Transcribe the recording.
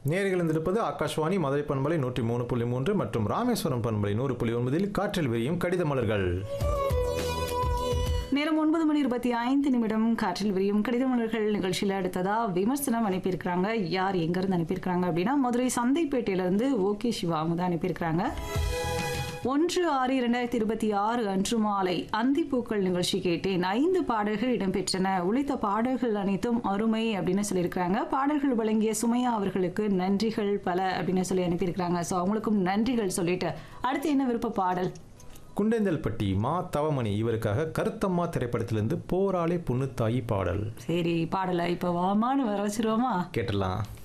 நேர்கள் இருந்திருப்பது ஆகாஷ்வாணி மதுரை பண்பலை நூற்றி மூணு புள்ளி மூன்று மற்றும் ராமேஸ்வரம் பண்பலை நூறு புள்ளி ஒன்பதில் காற்றில் விரியும் கடித மலர்கள் நேரம் ஒன்பது மணி இருபத்தி ஐந்து நிமிடம் காற்றில் விரியும் கடித மலர்கள் நிகழ்ச்சியில் அடுத்ததா விமர்சனம் அனுப்பியிருக்கிறாங்க யார் எங்கேருந்து அனுப்பியிருக்கிறாங்க அப்படின்னா மதுரை சந்தைப்பேட்டையிலேருந்து ஓகே சிவா அவங்க தான் அனுப்பியிருக்கிறாங்க ஒன்று ஆறு இரண்டாயிரத்தி இருபத்தி ஆறு அன்று மாலை அந்திப்பூக்கள் நிகழ்ச்சி கேட்டேன் ஐந்து பாடல்கள் இடம்பெற்றன உழைத்த பாடல்கள் அனைத்தும் அருமை அப்படின்னு சொல்லியிருக்கிறாங்க பாடல்கள் வழங்கிய சுமையா அவர்களுக்கு நன்றிகள் பல அப்படின்னு சொல்லி அனுப்பியிருக்கிறாங்க ஸோ அவங்களுக்கும் நன்றிகள் சொல்லிட்டு அடுத்து என்ன விருப்ப பாடல் குண்டேந்தல்பட்டி மா தவமணி இவருக்காக கருத்தம்மா திரைப்படத்திலிருந்து போராளி புண்ணுத்தாயி பாடல் சரி பாடலை இப்போ வாமான்னு வர வச்சிருவோமா கேட்டலாம்